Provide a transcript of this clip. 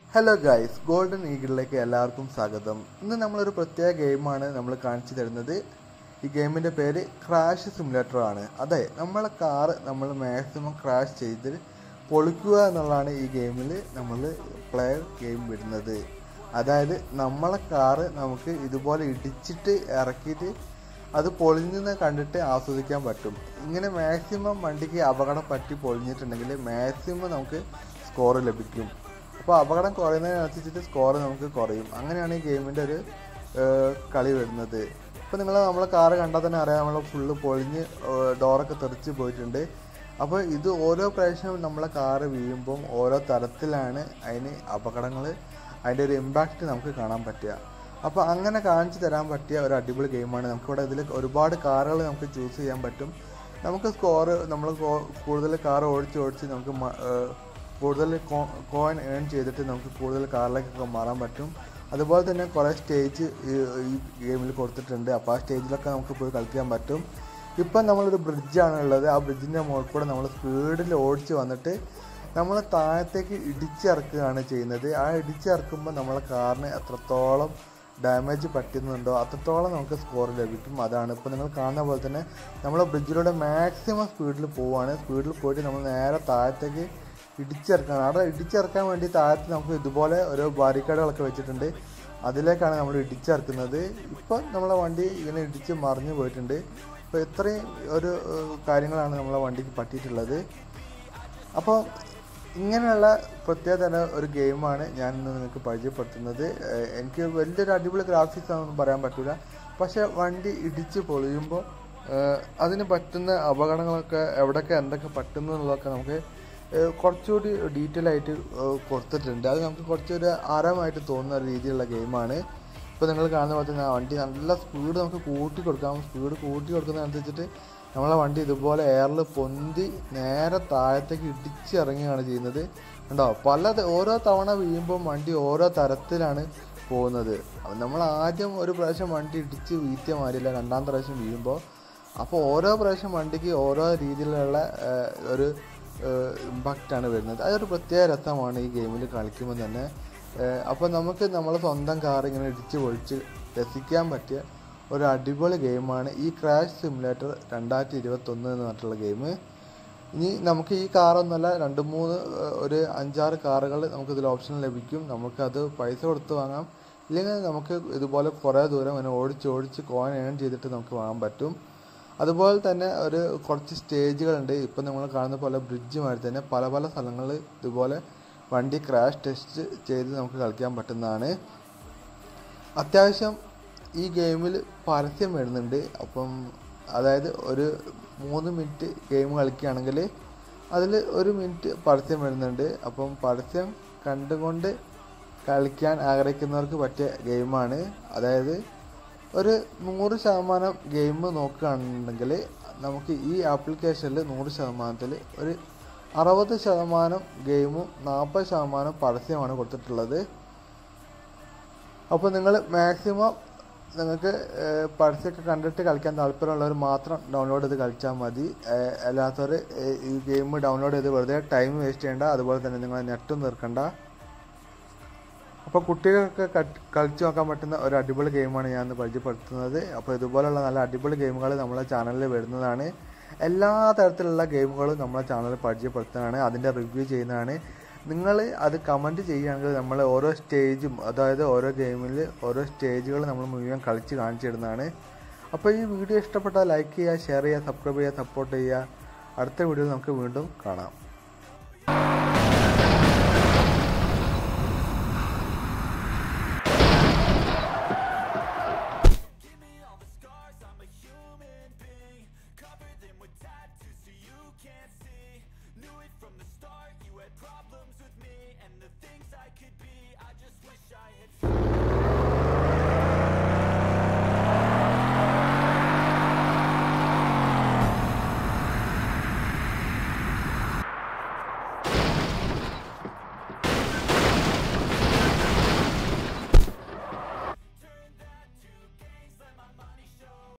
hello guys golden ഈഗിളിലേക്ക് എല്ലാവർക്കും സ്വാഗതം ഇന്ന് നമ്മളൊരു പ്രത്യേക ഗെയിമാണ് നമ്മൾ കാണിച്ചു തരുന്നത് ഈ ഗെയിമിൻ്റെ പേര് ക്രാഷ് സിമുലേറ്റർ ആണ് അതെ നമ്മളെ കാറ് നമ്മൾ മാക്സിമം ക്രാഷ് ചെയ്ത് പൊളിക്കുക എന്നുള്ളതാണ് ഈ ഗെയിമിൽ നമ്മൾ പ്ലെയർ ഗെയിം വിടുന്നത് അതായത് നമ്മളെ കാറ് നമുക്ക് ഇതുപോലെ ഇടിച്ചിട്ട് ഇറക്കിയിട്ട് അത് പൊളിഞ്ഞെന്ന് കണ്ടിട്ട് ആസ്വദിക്കാൻ പറ്റും ഇങ്ങനെ മാക്സിമം വണ്ടിക്ക് അപകടം പറ്റി പൊളിഞ്ഞിട്ടുണ്ടെങ്കിൽ മാക്സിമം നമുക്ക് സ്കോർ ലഭിക്കും അപ്പോൾ അപകടം കുറയുന്നതിനനുസരിച്ചിട്ട് സ്കോർ നമുക്ക് കുറയും അങ്ങനെയാണ് ഈ ഗെയിമിൻ്റെ ഒരു ഏഹ്, കളി വരുന്നത് ഇപ്പോൾ നിങ്ങൾ നമ്മളെ കാറ് കണ്ടാൽ തന്നെ അറിയാം നമ്മൾ ഫുള്ള് പൊളിഞ്ഞ് ഏഹ്, ഡോറൊക്കെ തെറിച്ച് പോയിട്ടുണ്ട് അപ്പോൾ ഇത് ഓരോ പ്രാവശ്യവും നമ്മളെ കാറ് വീഴുമ്പം ഓരോ തരത്തിലാണ് അതിന് അപകടങ്ങൾ അതിൻ്റെ ഒരു ഇമ്പാക്റ്റ് നമുക്ക് കാണാൻ പറ്റുക അപ്പോൾ അങ്ങനെ കാണിച്ചു തരാൻ പറ്റിയ ഒരു അടിപൊളി ഗെയിമാണ് നമുക്കിവിടെ ഇതിൽ ഒരുപാട് കാറുകൾ നമുക്ക് ചൂസ് ചെയ്യാൻ പറ്റും നമുക്ക് സ്കോർ നമ്മൾ കൂടുതൽ കാർ ഓടിച്ച് ഓടിച്ച് നമുക്ക് മ- ഏഹ് കൂടുതൽ കോയിൻ ഏൺ ചെയ്തിട്ട് നമുക്ക് കൂടുതൽ കാറിലേക്കൊക്കെ മാറാൻ പറ്റും അതുപോലെ തന്നെ കുറേ സ്റ്റേജ് ഈ ഗെയിമിൽ കൊടുത്തിട്ടുണ്ട് അപ്പോൾ ആ സ്റ്റേജിലൊക്കെ നമുക്ക് പോയി കളിക്കാൻ പറ്റും ഇപ്പം നമ്മളൊരു ബ്രിഡ്ജാണ് ഉള്ളത് ആ ബ്രിഡ്ജിൻ്റെ മുകളിൽ കൂടെ നമ്മൾ സ്പീഡിൽ ഓടിച്ച് വന്നിട്ട് നമ്മൾ താഴത്തേക്ക് ഇടിച്ചിറക്കുകയാണ് ചെയ്യുന്നത് ആ ഇടിച്ചിറക്കുമ്പോൾ നമ്മളെ കാറിന് എത്രത്തോളം ഡാമേജ് പറ്റുന്നുണ്ടോ അത്രത്തോളം നമുക്ക് സ്കോർ ലഭിക്കും അതാണ് ഇപ്പോൾ നിങ്ങൾ കാണുന്ന പോലെ തന്നെ നമ്മൾ ബ്രിഡ്ജിലൂടെ മാക്സിമം സ്പീഡിൽ പോവുകയാണ് സ്പീഡിൽ പോയിട്ട് നമ്മൾ നേരെ താഴത്തേക്ക് ഇടിച്ചിറക്കാണ് അവിടെ ഇടിച്ചിറക്കാൻ വേണ്ടി താഴത്ത് നമുക്ക് ഇതുപോലെ ഓരോ ബാരിക്കേഡുകളൊക്കെ വെച്ചിട്ടുണ്ട് അതിലേക്കാണ് നമ്മൾ ഇടിച്ചിറക്കുന്നത് ഇപ്പം നമ്മളെ വണ്ടി ഇങ്ങനെ ഇടിച്ച് മറിഞ്ഞു പോയിട്ടുണ്ട് അപ്പോൾ ഇത്രയും ഒരു ഏഹ്, കാര്യങ്ങളാണ് നമ്മളെ വണ്ടിക്ക് പറ്റിയിട്ടുള്ളത് അപ്പോൾ ഇങ്ങനെയുള്ള പ്രത്യേക തരം ഒരു ഗെയിമാണ് ഞാൻ ഇന്ന് നിങ്ങൾക്ക് പരിചയപ്പെടുത്തുന്നത് ഏഹ് എനിക്ക് വലിയൊരു അടിപൊളി ഗ്രാഫിക്സ് ആണെന്നൊന്നും പറയാൻ പറ്റില്ല പക്ഷേ വണ്ടി ഇടിച്ച് പൊളിയുമ്പോൾ ഏഹ് അതിന് പറ്റുന്ന അപകടങ്ങളൊക്കെ എവിടെയൊക്കെ എന്തൊക്കെ പറ്റുന്നു എന്നുള്ളതൊക്കെ നമുക്ക് ഏഹ് കുറച്ചുകൂടി ഡീറ്റെയിൽ ആയിട്ട് ഏഹ് കൊടുത്തിട്ടുണ്ട് അത് നമുക്ക് കുറച്ചൊരു ആരാമായിട്ട് തോന്നുന്ന രീതിയിലുള്ള ഗെയിമാണ് ഇപ്പോൾ നിങ്ങൾ കാണുന്ന പോലെ തന്നെ ആ വണ്ടി നല്ല സ്പീഡ് നമുക്ക് കൂട്ടി കൊടുക്കാം സ്പീഡ് കൂട്ടി കൊടുക്കുന്നതനുസരിച്ചിട്ട് നമ്മളെ വണ്ടി ഇതുപോലെ എയറിൽ പൊന്തി നേരെ താഴത്തേക്ക് ഇടിച്ചിറങ്ങുകയാണ് ചെയ്യുന്നത് ഉണ്ടോ പല ത- ഓരോ തവണ വീഴുമ്പോൾ വണ്ടി ഓരോ തരത്തിലാണ് പോകുന്നത് അപ്പോൾ നമ്മൾ ആദ്യം ഒരു പ്രാവശ്യം വണ്ടി ഇടിച്ച് വീഴ്ത്തിയ മാറിയില്ല രണ്ടാമത്തെ പ്രാവശ്യം വീഴുമ്പോൾ അപ്പോൾ ഓരോ പ്രാവശ്യം വണ്ടിക്ക് ഓരോ രീതിയിലുള്ള ഏഹ്, ഒരു ഇമ്പാക്റ്റാണ് വരുന്നത് അതൊരു പ്രത്യേക രസമാണ് ഈ ഗെയിമിൽ കളിക്കുമ്പോൾ തന്നെ അപ്പോൾ നമുക്ക് നമ്മളെ സ്വന്തം കാർ ഇങ്ങനെ ഇടിച്ച് പൊളിച്ച് രസിക്കാൻ പറ്റിയ ഒരു അടിപൊളി ഗെയിമാണ് ഈ ക്രാഷ് സിമുലേറ്റർ രണ്ടായിരത്തി ഇരുപത്തൊന്ന് എന്ന് പറഞ്ഞിട്ടുള്ള ഗെയിം ഇനി നമുക്ക് ഈ കാറൊന്നുമല്ല രണ്ട് മൂന്ന് ഏഹ്, ഒരു അഞ്ചാറ് കാറുകൾ നമുക്ക് ഇതിൽ ഓപ്ഷൻ ലഭിക്കും നമുക്കത് പൈസ കൊടുത്ത് വാങ്ങാം ഇല്ലെങ്കിൽ നമുക്ക് ഇതുപോലെ കുറേ ദൂരം അങ്ങനെ ഓടിച്ച് ഓടിച്ച് കോയിൻ ഏൺ ചെയ്തിട്ട് നമുക്ക് വാങ്ങാൻ പറ്റും അതുപോലെ തന്നെ ഒരു കുറച്ച് സ്റ്റേജുകളുണ്ട് ഇപ്പം നമ്മൾ കാണുന്ന പോലെ ബ്രിഡ്ജ് മാതിരി തന്നെ പല പല സ്ഥലങ്ങളിൽ ഇതുപോലെ വണ്ടി ക്രാഷ് ടെസ്റ്റ് ചെയ്ത് നമുക്ക് കളിക്കാൻ പറ്റുന്നതാണ് അത്യാവശ്യം ഈ ഗെയിമിൽ പരസ്യം വരുന്നുണ്ട് അപ്പം അതായത് ഒരു മൂന്ന് മിനിറ്റ് ഗെയിം കളിക്കുകയാണെങ്കിൽ അതിൽ ഒരു മിനിറ്റ് പരസ്യം വരുന്നുണ്ട് അപ്പം പരസ്യം കണ്ടുകൊണ്ട് കളിക്കാൻ ആഗ്രഹിക്കുന്നവർക്ക് പറ്റിയ ഗെയിമാണ് അതായത് ഒരു നൂറ് ശതമാനം ഗെയിം നോക്കുകയാണെന്നുണ്ടെങ്കിൽ നമുക്ക് ഈ ആപ്ലിക്കേഷനിൽ നൂറ് ശതമാനത്തിൽ ഒരു അറുപത് ശതമാനം ഗെയിമും നാൽപ്പത് ശതമാനം പരസ്യമാണ് കൊടുത്തിട്ടുള്ളത് അപ്പോൾ നിങ്ങൾ മാക്സിമം നിങ്ങൾക്ക് ഏഹ്, പരസ്യമൊക്കെ കണ്ടിട്ട് കളിക്കാൻ താല്പര്യമുള്ളവർ മാത്രം ഡൗൺലോഡ് ചെയ്ത് കളിച്ചാൽ മതി ഏഹ്, അല്ലാത്തവർ ഏഹ്, ഈ ഗെയിം ഡൗൺലോഡ് ചെയ്ത് വെറുതെ ടൈം വേസ്റ്റ് ചെയ്യേണ്ട അതുപോലെ തന്നെ നിങ്ങൾ നെറ്റും തീർക്കണ്ട അപ്പോൾ കുട്ടികൾക്ക് കട്ട്- കളിച്ചു നോക്കാൻ പറ്റുന്ന ഒരു അടിപൊളി ഗെയിമാണ് ഞാൻ ഇന്ന് പരിചയപ്പെടുത്തുന്നത് അപ്പോൾ ഇതുപോലുള്ള നല്ല അടിപൊളി ഗെയിമുകൾ നമ്മളെ ചാനലിൽ വരുന്നതാണ് എല്ലാ തരത്തിലുള്ള ഗെയിമുകളും നമ്മളെ ചാനലിൽ പരിചയപ്പെടുത്തുന്നതാണ് അതിൻ്റെ റിവ്യൂ ചെയ്യുന്നതാണ് നിങ്ങൾ അത് കമൻറ്റ് ചെയ്യുകയാണെങ്കിൽ നമ്മൾ ഓരോ സ്റ്റേജും അതായത് ഓരോ ഗെയിമിൽ ഓരോ സ്റ്റേജുകൾ നമ്മൾ മുഴുവൻ കളിച്ച് കാണിച്ചിടുന്നതാണ് അപ്പോൾ ഈ വീഡിയോ ഇഷ്ടപ്പെട്ടാൽ ലൈക്ക് ചെയ്യുക ഷെയർ ചെയ്യുക സബ്സ്ക്രൈബ് ചെയ്യുക സപ്പോർട്ട് ചെയ്യുക അടുത്ത വീഡിയോയിൽ നമുക്ക് വീണ്ടും കാണാം